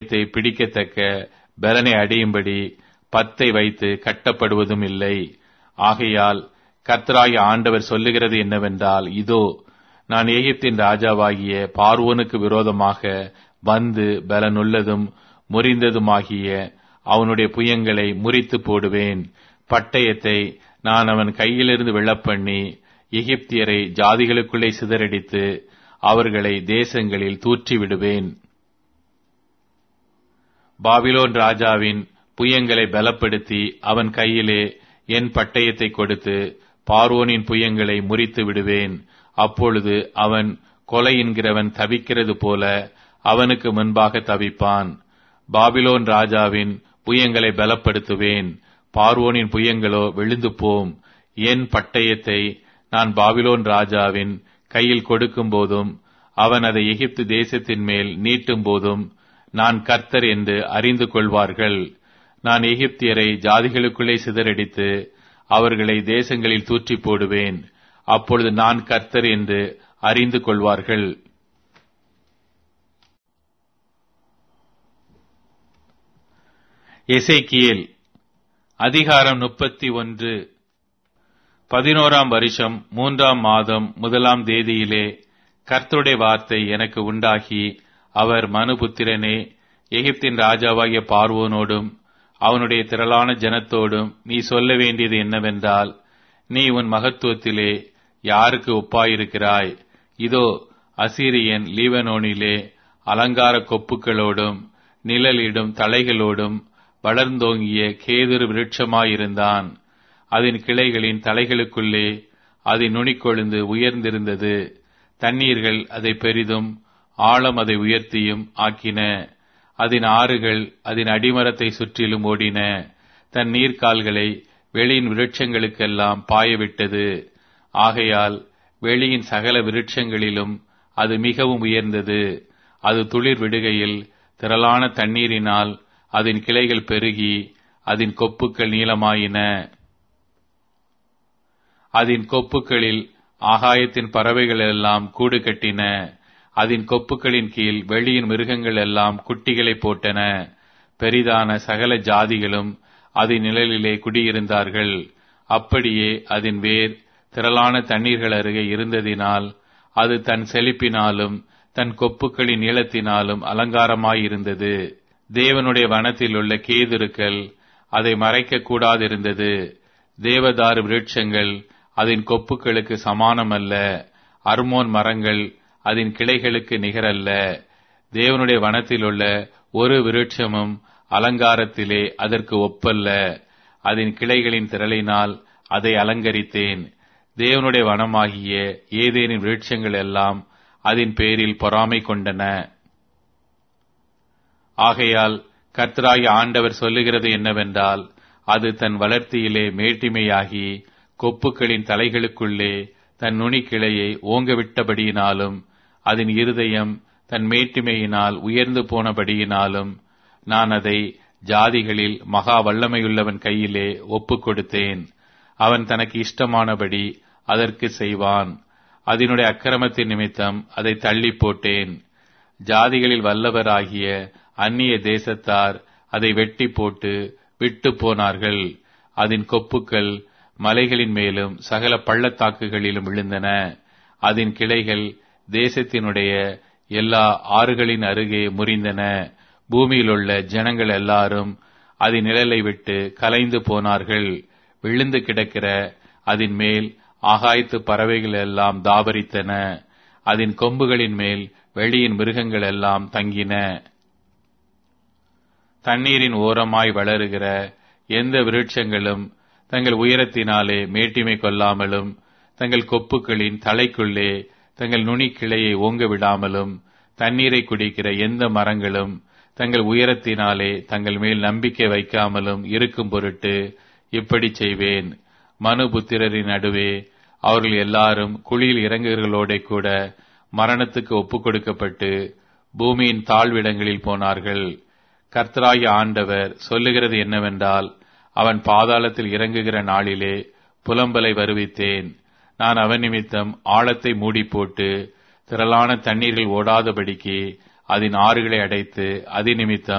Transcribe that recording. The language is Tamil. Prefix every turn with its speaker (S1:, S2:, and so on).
S1: பட்டயத்தை பிடிக்கத்தக்க பலனை அடையும்படி பத்தை வைத்து கட்டப்படுவதும் இல்லை ஆகையால் கர்த்தராகிய ஆண்டவர் சொல்லுகிறது என்னவென்றால் இதோ நான் எகிப்தின் ராஜாவாகிய பார்வோனுக்கு விரோதமாக வந்து பலனுள்ளதும் முறிந்ததுமாகிய அவனுடைய புயங்களை முறித்து போடுவேன் பட்டயத்தை நான் அவன் கையிலிருந்து விழப்பண்ணி எகிப்தியரை ஜாதிகளுக்குள்ளே சிதறடித்து அவர்களை தேசங்களில் தூற்றி விடுவேன் பாபிலோன் ராஜாவின் புயங்களை பலப்படுத்தி அவன் கையிலே என் பட்டயத்தை கொடுத்து பார்வோனின் புயங்களை முறித்து விடுவேன் அப்பொழுது அவன் கொலை என்கிறவன் தவிக்கிறது போல அவனுக்கு முன்பாக தவிப்பான் பாபிலோன் ராஜாவின் புயங்களை பலப்படுத்துவேன் பார்வோனின் புயங்களோ விழுந்து போம் என் பட்டயத்தை நான் பாபிலோன் ராஜாவின் கையில் கொடுக்கும் போதும் அவன் அதை எகிப்து தேசத்தின் மேல் நீட்டும் போதும் நான் கர்த்தர் என்று அறிந்து கொள்வார்கள் நான் எகிப்தியரை ஜாதிகளுக்குள்ளே சிதறடித்து அவர்களை தேசங்களில் தூற்றி போடுவேன் அப்பொழுது நான் கர்த்தர் என்று அறிந்து கொள்வார்கள் எசேக்கியேல் அதிகாரம் முப்பத்தி ஒன்று பதினோராம் வருஷம் மூன்றாம் மாதம் முதலாம் தேதியிலே கர்த்தருடைய வார்த்தை எனக்கு உண்டாகி அவர் மனுபுத்திரனே எகிப்தின் ராஜாவாகிய பார்வோனோடும் அவனுடைய திரளான ஜனத்தோடும் நீ சொல்ல வேண்டியது என்னவென்றால் நீ உன் மகத்துவத்திலே யாருக்கு ஒப்பாயிருக்கிறாய் இதோ அசீரியன் லீவனோனிலே அலங்கார கொப்புகளோடும் நிழலிடும் தலைகளோடும் வளர்ந்தோங்கிய கேதுரு விருட்சமாயிருந்தான் அதன் கிளைகளின் தலைகளுக்குள்ளே அதன் நுனிக்கொழுந்து உயர்ந்திருந்தது தண்ணீர்கள் அதை பெரிதும் ஆழம் அதை உயர்த்தியும் ஆக்கின அதன் ஆறுகள் அதன் அடிமரத்தை சுற்றிலும் ஓடின தன் நீர்க்கால்களை வெளியின் விருட்சங்களுக்கெல்லாம் பாயவிட்டது ஆகையால் வெளியின் சகல விருட்சங்களிலும் அது மிகவும் உயர்ந்தது அது துளிர் விடுகையில் திரளான தண்ணீரினால் அதன் கிளைகள் பெருகி அதன் கொப்புக்கள் நீளமாயின அதன் கொப்புக்களில் ஆகாயத்தின் பறவைகள் எல்லாம் கூடு கட்டின அதன் கொப்புக்களின் கீழ் வெளியின் மிருகங்கள் எல்லாம் குட்டிகளை போட்டன பெரிதான சகல ஜாதிகளும் அதன் நிழலிலே குடியிருந்தார்கள் அப்படியே அதன் வேர் திரளான தண்ணீர்கள் அருகே இருந்ததினால் அது தன் செழிப்பினாலும் தன் கொப்புக்களின் நீளத்தினாலும் அலங்காரமாயிருந்தது தேவனுடைய வனத்தில் உள்ள கேதுருக்கள் அதை மறைக்க கூடாதிருந்தது தேவதாரு விருட்சங்கள் அதன் கொப்புக்களுக்கு சமானமல்ல அர்மோன் மரங்கள் அதன் கிளைகளுக்கு நிகரல்ல தேவனுடைய வனத்தில் உள்ள ஒரு விருட்சமும் அலங்காரத்திலே அதற்கு ஒப்பல்ல அதன் கிளைகளின் திரளினால் அதை அலங்கரித்தேன் தேவனுடைய வனமாகிய ஏதேனின் விருட்சங்கள் எல்லாம் அதன் பேரில் பொறாமை கொண்டன ஆகையால் கர்த்தராகி ஆண்டவர் சொல்லுகிறது என்னவென்றால் அது தன் வளர்த்தியிலே மேட்டிமையாகி கொப்புக்களின் தலைகளுக்குள்ளே தன் நுனிக்கிளையை ஓங்கவிட்டபடியினாலும் அதன் இருதயம் தன் மேட்டிமையினால் உயர்ந்து போனபடியினாலும் நான் அதை ஜாதிகளில் மகா வல்லமையுள்ளவன் கையிலே ஒப்புக் கொடுத்தேன் அவன் தனக்கு இஷ்டமானபடி அதற்கு செய்வான் அதனுடைய அக்கிரமத்தின் நிமித்தம் அதை தள்ளி போட்டேன் ஜாதிகளில் வல்லவராகிய அந்நிய தேசத்தார் அதை வெட்டி போட்டு விட்டு போனார்கள் அதன் கொப்புக்கள் மலைகளின் மேலும் சகல பள்ளத்தாக்குகளிலும் விழுந்தன அதன் கிளைகள் தேசத்தினுடைய எல்லா ஆறுகளின் அருகே முறிந்தன பூமியிலுள்ள ஜனங்கள் எல்லாரும் அதன் நிழலை விட்டு கலைந்து போனார்கள் விழுந்து கிடக்கிற அதன் மேல் ஆகாயத்து பறவைகள் எல்லாம் தாபரித்தன அதன் கொம்புகளின் மேல் வெளியின் மிருகங்கள் எல்லாம் தங்கின தண்ணீரின் ஓரமாய் வளருகிற எந்த விருட்சங்களும் தங்கள் உயரத்தினாலே மேட்டிமை கொள்ளாமலும் தங்கள் கொப்புக்களின் தலைக்குள்ளே தங்கள் நுனி கிளையை ஓங்க விடாமலும் தண்ணீரை குடிக்கிற எந்த மரங்களும் தங்கள் உயரத்தினாலே தங்கள் மேல் நம்பிக்கை வைக்காமலும் இருக்கும் பொருட்டு இப்படி செய்வேன் மனுபுத்திரரின் நடுவே அவர்கள் எல்லாரும் குழியில் இறங்குகிறவர்களோட கூட மரணத்துக்கு ஒப்புக் கொடுக்கப்பட்டு பூமியின் தாழ்விடங்களில் போனார்கள் கர்த்தராகிய ஆண்டவர் சொல்லுகிறது என்னவென்றால் அவன் பாதாளத்தில் இறங்குகிற நாளிலே புலம்பலை வருவித்தேன் நான் அவன் நிமித்தம் ஆழத்தை மூடி போட்டு திரளான தண்ணீர்கள் ஓடாதபடிக்கு அதன் ஆறுகளை அடைத்து அதி நிமித்தம்